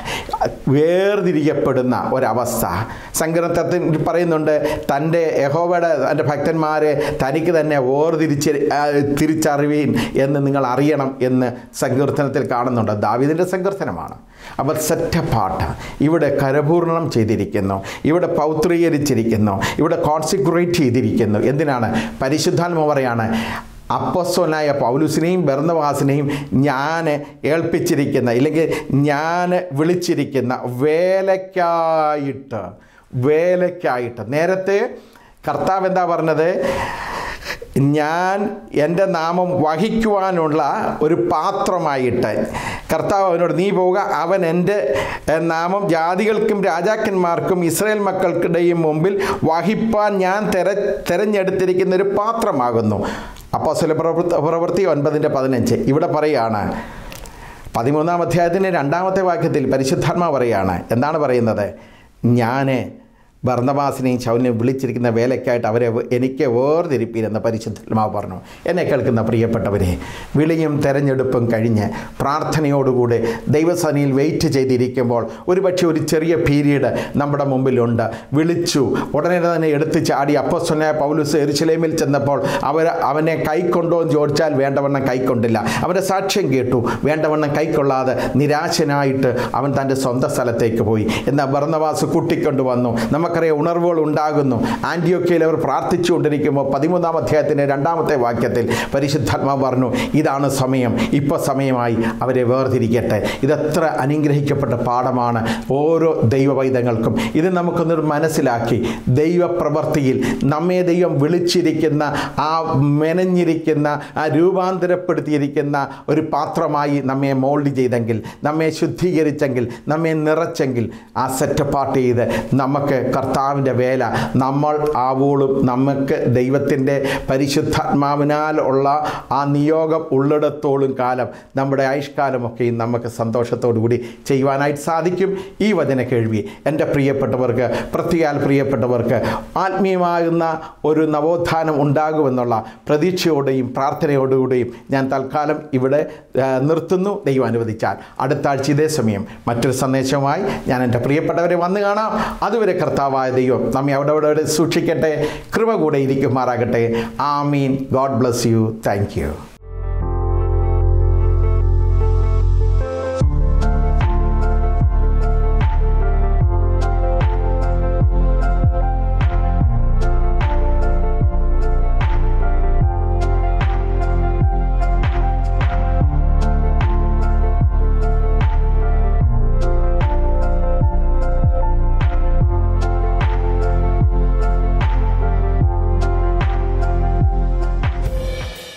വേർതിരിക്കപ്പെടുന്ന ഒരവസ്ഥ സങ്കീർത്തത്തിൽ പറയുന്നുണ്ട് തൻ്റെ യഹോവയുടെ തൻ്റെ ഭക്തന്മാരെ തനിക്ക് തന്നെ വേർതിരിച്ച് ആ, തിരിച്ചറിവീൻ എന്ന് നിങ്ങൾ അറിയണം എന്ന് സങ്കീർത്തനത്തിൽ കാണുന്നുണ്ട് ദാവീദിൻ്റെ സങ്കീർത്തനമാണ് അവർ സെറ്റപ്പാട്ട് ഇവിടെ കരപൂർണം ചെയ്തിരിക്കുന്നു ഇവിടെ പൗത്രീകരിച്ചിരിക്കുന്നു ഇവിടെ കോൺസിക്രേറ്റ് ചെയ്തിരിക്കുന്നു എന്തിനാണ് പരിശുദ്ധാത്മ പറയാണ് അപ്പസ്വനായ പൗലുസിനെയും ബർന്നവാസിനെയും ഞാൻ ഏൽപ്പിച്ചിരിക്കുന്ന ഇല്ലെങ്കിൽ ഞാൻ വിളിച്ചിരിക്കുന്ന വേലയ്ക്കായിട്ട് വേലയ്ക്കായിട്ട് നേരത്തെ കർത്താവ് എന്താ പറഞ്ഞത് ഞാൻ എൻ്റെ നാമം വഹിക്കുവാനുള്ള ഒരു പാത്രമായിട്ട് കർത്താവ് അവനോട് നീ പോവുക അവൻ എൻ്റെ എഹ്, നാമം ജാതികൾക്കും രാജാക്കന്മാർക്കും ഇസ്രായേൽ മക്കൾക്കിടയും മുമ്പിൽ വഹിപ്പാൻ ഞാൻ തെര തെരഞ്ഞെടുത്തിരിക്കുന്ന ഒരു പാത്രമാകുന്നു അപ്പോൾ ചില പ്രവൃത്തി പ്രവൃത്തി ഒൻപതിൻ്റെ പതിനഞ്ച് ഇവിടെ പറയുകയാണ് പതിമൂന്നാം അധ്യായത്തിൻ്റെ രണ്ടാമത്തെ വാക്യത്തിൽ പരിശുദ്ധാത്മാ പറയുകയാണ് എന്താണ് പറയുന്നത് ഞാൻ ഭർണബാസിനെയും ശൗലിനെയും വിളിച്ചിരിക്കുന്ന വേലയ്ക്കായിട്ട് അവരെ എനിക്ക് വേർതിരിപ്പീരെന്ന പരിശുദ്ധാത്മാവ് പറഞ്ഞു എന്നെ കേൾക്കുന്ന പ്രിയപ്പെട്ടവരെ വിളിയും തെരഞ്ഞെടുപ്പും കഴിഞ്ഞ് പ്രാർത്ഥനയോടുകൂടെ ദൈവസനയിൽ വെയിറ്റ് ചെയ്തിരിക്കുമ്പോൾ ഒരുപക്ഷെ ഒരു ചെറിയ പീരീഡ് നമ്മുടെ മുമ്പിലുണ്ട് വിളിച്ചു ഉടനെ തന്നെ എടുത്ത് ചാടി അപ്പസ്വനായ പൗലുസ് എരുസലേമിൽ ചെന്നപ്പോൾ അവർ അവനെ കൈക്കൊണ്ടോ എന്ന് ചോദിച്ചാൽ വേണ്ടവണ്ണം കൈക്കൊണ്ടില്ല അവൻ്റെ സാക്ഷ്യം കേട്ടു വേണ്ടവണ്ണം കൈക്കൊള്ളാതെ നിരാശനായിട്ട് അവൻ തൻ്റെ സ്വന്തം സ്ഥലത്തേക്ക് പോയി എന്നാൽ ഭർണവാസ് കൂട്ടിക്കൊണ്ട് വന്നു നമുക്കറിയാം ഉണർവുകൾ ഉണ്ടാകുന്നു ആൻറ്റിയൊക്കെയിൽ അവർ പ്രാർത്ഥിച്ചുകൊണ്ടിരിക്കുമ്പോൾ പതിമൂന്നാം അധ്യായത്തിൻ്റെ രണ്ടാമത്തെ വാക്യത്തിൽ പരിശുദ്ധാത്മാവ് പറഞ്ഞു ഇതാണ് സമയം ഇപ്പോൾ സമയമായി അവരെ വേർതിരിക്കട്ടെ ഇതെത്ര അനുഗ്രഹിക്കപ്പെട്ട പാഠമാണ് ഓരോ ദൈവവൈദങ്ങൾക്കും ഇത് നമുക്കൊന്നൊരു മനസ്സിലാക്കി ദൈവപ്രവൃത്തിയിൽ നമ്മെ ദൈവം വിളിച്ചിരിക്കുന്ന ആ മെനഞ്ഞിരിക്കുന്ന ആ രൂപാന്തരപ്പെടുത്തിയിരിക്കുന്ന ഒരു പാത്രമായി നമ്മെ മോൾഡ് ചെയ്തെങ്കിൽ നമ്മെ ശുദ്ധീകരിച്ചെങ്കിൽ നമ്മെ നിറച്ചെങ്കിൽ ആ സെറ്റപ്പാർട്ട് ചെയ്ത് നമുക്ക് കർത്താവിൻ്റെ വേല നമ്മൾ ആവോളും നമുക്ക് ദൈവത്തിൻ്റെ പരിശുദ്ധാത്മാവിനാൽ ഉള്ള ആ നിയോഗം ഉള്ളിടത്തോളം കാലം നമ്മുടെ ആയുഷ്കാലമൊക്കെയും നമുക്ക് സന്തോഷത്തോടു കൂടി ചെയ്യുവാനായിട്ട് സാധിക്കും ഈ വചന കേൾവി എൻ്റെ പ്രിയപ്പെട്ടവർക്ക് പ്രത്യേകാൽ പ്രിയപ്പെട്ടവർക്ക് ആത്മീയമാകുന്ന ഒരു നവോത്ഥാനം ഉണ്ടാകുമെന്നുള്ള പ്രതീക്ഷയോടെയും പ്രാർത്ഥനയോടുകൂടിയും ഞാൻ തൽക്കാലം ഇവിടെ ആ, നിർത്തുന്നു ദൈവം അനുവദിച്ചാൽ അടുത്ത ആഴ്ച ഇതേ സമയം മറ്റൊരു സന്ദേശവുമായി ഞാൻ എൻ്റെ പ്രിയപ്പെട്ടവരെ വന്നു കാണാം അതുവരെ കർത്താവായ ദൈവം നമ്മെ അവിടെ അവിടെ സൂക്ഷിക്കട്ടെ കൃപ കൂടെ ഇരിക്കുമാറാകട്ടെ ആമീൻ God bless you thank U